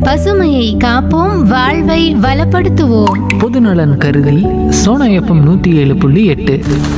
பசுமையை காப்போம் வாழ்வை வளப்படுத்துவோம் பொதுநலன் கருதி சோனா எஃப்எம் நூற்றி ஏழு புள்ளி எட்டு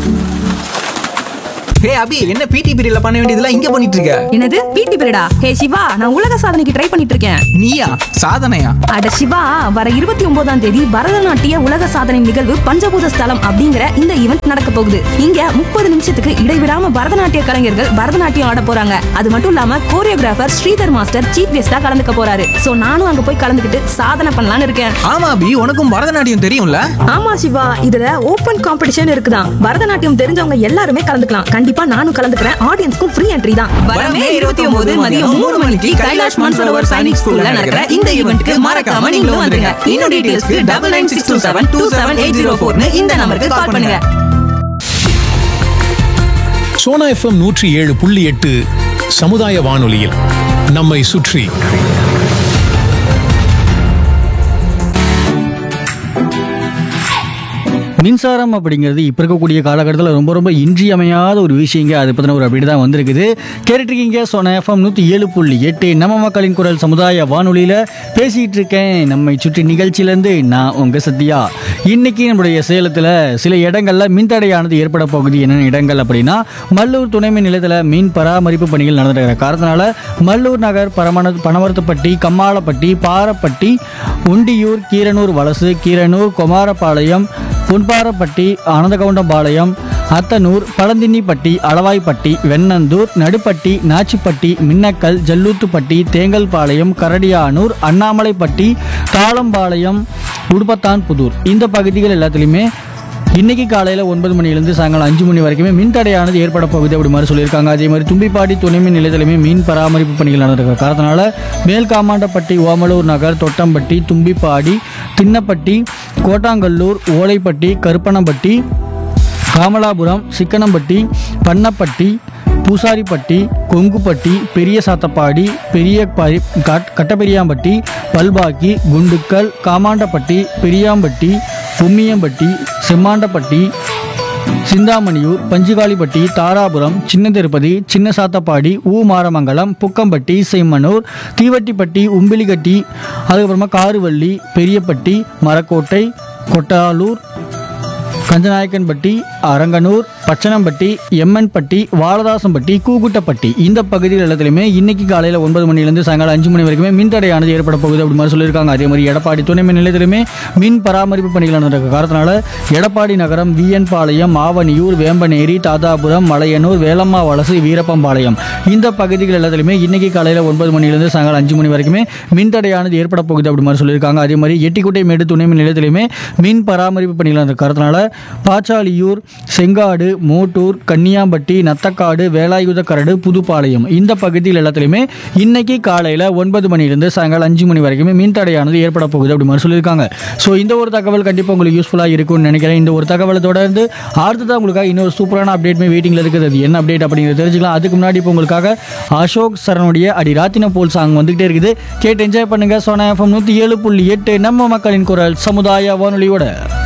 ஹே அபி என்ன பிடி பீரியட்ல பண்ண வேண்டியதெல்லாம் இங்க பண்ணிட்டு இருக்க என்னது பிடி பீரியடா ஹே சிவா நான் உலக சாதனைக்கு ட்ரை பண்ணிட்டு இருக்கேன் நீயா சாதனையா அட சிவா வர இருபத்தி ஒன்பதாம் தேதி பரதநாட்டிய உலக சாதனை நிகழ்வு பஞ்சபூத ஸ்தலம் அப்படிங்கிற இந்த ஈவெண்ட் நடக்க போகுது இங்க முப்பது நிமிஷத்துக்கு இடைவிடாம பரதநாட்டிய கலைஞர்கள் பரதநாட்டியம் ஆட போறாங்க அது மட்டும் இல்லாம கோரியோகிராஃபர் ஸ்ரீதர் மாஸ்டர் சீஃப் கெஸ்டா கலந்துக்க போறாரு சோ நானும் அங்க போய் கலந்துக்கிட்டு சாதனை பண்ணலாம்னு இருக்கேன் ஆமா அபி உனக்கும் பரதநாட்டியம் தெரியும்ல ஆமா சிவா இதுல ஓபன் காம்படிஷன் இருக்குதான் பரதநாட்டியம் தெரிஞ்சவங்க எல்லாருமே கலந்துக்கலாம் கண்டிப்பா நானும் கலந்துக்கிறேன் ஆடியன்ஸ்க்கும் ஃப்ரீ என்ட்ரி தான் வரமே 29 மதியம் மூணு மணிக்கு கைலாஷ் மான்சரோவர் சைனிக் ஸ்கூல்ல நடக்கிற இந்த ஈவென்ட்க்கு மறக்காம நீங்களும் வந்துருங்க இன்னும் டீடைல்ஸ்க்கு double nine six two seven two seven eight zero ஃபோர்னு இந்த நம்பருக்கு கால் பண்ணுங்க சோனா எஃப்எம் நூற்றி ஏழு புள்ளி எட்டு சமுதாய வானொலியில் நம்மை சுற்றி மின்சாரம் அப்படிங்கிறது இப்போ இருக்கக்கூடிய காலகட்டத்தில் ரொம்ப ரொம்ப இன்றியமையாத ஒரு விஷயங்க அதை பற்றின ஒரு அப்படி தான் வந்திருக்குது கேட்டுட்ருக்கீங்க சொன்ன எஃப்எம் நூற்றி ஏழு புள்ளி எட்டு நம்ம மக்களின் குரல் சமுதாய வானொலியில் பேசிகிட்டு இருக்கேன் நம்மை சுற்றி நிகழ்ச்சியிலேருந்து நான் உங்கள் சத்யா இன்னைக்கு நம்முடைய சேலத்தில் சில இடங்களில் மின்தடையானது ஏற்பட போகுது என்னென்ன இடங்கள் அப்படின்னா மல்லூர் துணை மின் நிலையத்தில் மீன் பராமரிப்பு பணிகள் நடந்துகிற காரணத்தினால மல்லூர் நகர் பரமண பனவரத்துப்பட்டி கம்மாளப்பட்டி பாரப்பட்டி உண்டியூர் கீரனூர் வலசு கீரனூர் குமாரபாளையம் புன்பாரப்பட்டி ஆனந்தகவுண்டம்பாளையம் அத்தனூர் பழந்தின்னிப்பட்டி அளவாய்ப்பட்டி வெண்ணந்தூர் நடுப்பட்டி நாச்சிப்பட்டி மின்னக்கல் ஜல்லூத்துப்பட்டி தேங்கல்பாளையம் கரடியானூர் அண்ணாமலைப்பட்டி தாளம்பாளையம் உடுப்பத்தான் புதூர் இந்த பகுதிகள் எல்லாத்துலேயுமே இன்னைக்கு காலையில் ஒன்பது மணிலேருந்து சாயங்காலம் அஞ்சு மணி வரைக்குமே மின்தடையானது ஏற்பட போகுது அப்படி மாதிரி சொல்லியிருக்காங்க அதே மாதிரி தும்பிப்பாடி துணை மின் நிலையத்திலுமே மீன் பராமரிப்பு பணிகள் நடந்திருக்கிற காரணத்தினால மேல்காமாண்டப்பட்டி ஓமலூர் நகர் தொட்டம்பட்டி தும்பிப்பாடி தின்னப்பட்டி கோட்டாங்கல்லூர் ஓலைப்பட்டி கருப்பனம்பட்டி காமலாபுரம் சிக்கனம்பட்டி பண்ணப்பட்டி பூசாரிப்பட்டி கொங்குப்பட்டி பெரிய சாத்தப்பாடி பெரிய பரி- கட்- கட்டபெரியாம்பட்டி பல்பாக்கி குண்டுக்கல் காமாண்டப்பட்டி பெரியாம்பட்டி பும்மியம்பட்டி செம்மாண்டப்பட்டி சிந்தாமணியூர் பஞ்சுகாலிப்பட்டி தாராபுரம் சின்ன திருப்பதி சின்ன சாத்தப்பாடி ஊ மாரமங்கலம் புக்கம்பட்டி செய்மனூர் தீவட்டிப்பட்டி உம்பிலிகட்டி அதுக்கப்புறமா காருவள்ளி பெரியப்பட்டி மரக்கோட்டை கொட்டாலூர் கஞ்சநாயக்கன்பட்டி அரங்கனூர் பச்சனம்பட்டி எம்மன்பட்டி வாலதாசம்பட்டி கூகுட்டப்பட்டி இந்த பகுதிகள் எல்லாத்துலையுமே இன்னைக்கு காலையில் ஒன்பது மணிலேருந்து சாயங்காலம் அஞ்சு மணி வரைக்குமே மின்தடையானது ஏற்பட போகுது அப்படி மாதிரி சொல்லியிருக்காங்க அதே மாதிரி எடப்பாடி துணை மின் நிலையத்திலுமே மின் பராமரிப்பு பணிகள் நடந்திருக்க காரணத்தினால எடப்பாடி நகரம் விஎன் பாளையம் மாவனியூர் வேம்பனேரி தாதாபுரம் மலையனூர் வேலம்மா வலசு வீரப்பம்பாளையம் இந்த பகுதிகள் எல்லாத்துலையுமே இன்னைக்கு காலையில் ஒன்பது மணிலேருந்து சாயங்காலம் அஞ்சு மணி வரைக்குமே மின்தடையானது ஏற்பட போகுது அப்படி மாதிரி சொல்லியிருக்காங்க அதே மாதிரி எட்டிக்குட்டை மேடு துணை மின் நிலையத்திலையுமே மின் பராமரிப்பு பணிகள் நடந்த காரணத்தினால பாச்சாலியூர் செங்காடு மோட்டூர் கன்னியாம்பட்டி நத்தக்காடு வேலாயுதக்கரடு புதுப்பாளையம் இந்த பகுதியில் எல்லாத்துலையுமே இன்னைக்கு காலையில் ஒன்பது மணிலேருந்து சாயங்காலம் அஞ்சு மணி வரைக்குமே மின்தடையானது ஏற்பட போகுது அப்படி மாதிரி சொல்லியிருக்காங்க ஸோ இந்த ஒரு தகவல் கண்டிப்பாக உங்களுக்கு யூஸ்ஃபுல்லாக இருக்கும்னு நினைக்கிறேன் இந்த ஒரு தகவலை தொடர்ந்து அடுத்ததாக உங்களுக்காக இன்னொரு சூப்பரான அப்டேட்மே வெயிட்டிங்கில் இருக்குது அது என்ன அப்டேட் அப்படிங்கிறத தெரிஞ்சுக்கலாம் அதுக்கு முன்னாடி இப்போ உங்களுக்காக அசோக் சரணுடைய அடி ராத்தின போல் சாங் வந்துகிட்டே இருக்குது கேட்டு என்ஜாய் பண்ணுங்க சோனா எஃப்எம் நூற்றி ஏழு புள்ளி எட்டு நம்ம மக்களின் குரல் சமுதாய வானொலியோட